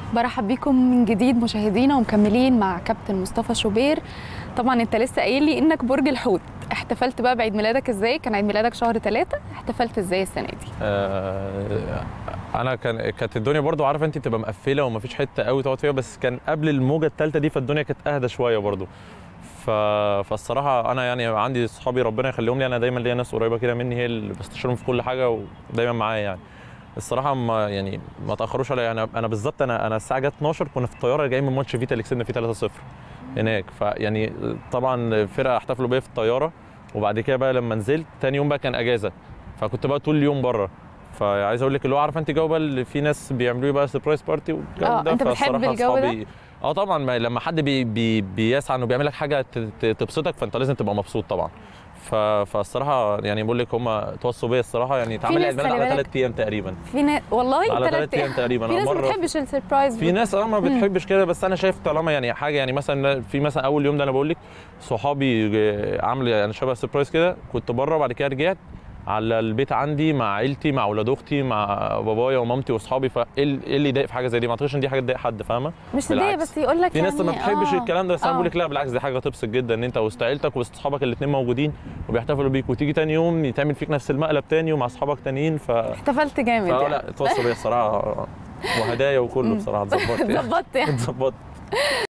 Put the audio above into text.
برحب بيكم من جديد مشاهدينا ومكملين مع كابتن مصطفى شوبير طبعا انت لسه قايل لي انك برج الحوت احتفلت بقى بعيد ميلادك ازاي كان عيد ميلادك شهر ثلاثة احتفلت ازاي السنه دي آه، انا كان كانت الدنيا برضو عارفه انت بتبقى مقفله ومفيش حته قوي تقعد فيها بس كان قبل الموجه الثالثه دي فالدنيا كانت اهدى شويه برضو ف... فالصراحه انا يعني عندي اصحابي ربنا يخليهم لي انا دايما ليا ناس قريبه كده مني هي اللي بستشيرهم في كل حاجه ودايما معايا يعني الصراحه ما يعني ما تاخروش عليا انا انا بالظبط انا انا الساعه جت 12 كنا في الطياره جاي من ماتش فيتا اللي كسبنا فيه 3-0 هناك فيعني طبعا فرقه احتفلوا بيا في الطياره وبعد كده بقى لما نزلت تاني يوم بقى كان اجازه فكنت بقى طول اليوم بره فعايز اقول لك اللي هو عارفه انت جو بقى اللي في ناس بيعملوا لي بقى سربرايز بارتي والكلام آه، ده أنت بتحب فالصراحة الجو ده؟ أصحابي- اه طبعا ما لما حد بي بي بيسعى انه بيعمل لك حاجه ت- ت- تبسطك فانت لازم تبقى مبسوط طبعا ف... فالصراحه يعني بقول لك هم توصوا بيا الصراحه يعني اتعمل لي ناس عيد ميلاد خلي على بالك- ثلاث ايام تقريبا في ناس والله على تلات ثلاث ايام تقريبا في أنا ناس ما مرة بتحبش السربرايز في ناس اه ما بتحبش كده بس انا شايف طالما يعني حاجه يعني مثلا في مثلا اول يوم ده انا بقول لك صحابي آه، عامل يعني شبه سربرايز كده كنت بره وبعد كده رجعت على البيت عندي مع عيلتي مع اولاد اختي مع بابايا ومامتي واصحابي فايه ال- إيه اللي يضايق في حاجه زي دي ما اعتقدش ان دي حاجه تضايق حد فاهمه مش تضايق بالعكس. بس يقول لك في ناس ما يعني بتحبش آه. الكلام ده بس انا آه. بقول لك لا بالعكس دي حاجه تبسط جدا ان انت وسط عيلتك وسط اصحابك الاثنين موجودين وبيحتفلوا بيك وتيجي تاني يوم يتعمل فيك نفس المقلب تاني ومع اصحابك تانيين ف احتفلت جامد فلا يعني لا اتوصوا بيا الصراحه وهدايا وكله بصراحه اتظبطت يعني ظبطت يعني اتظبطت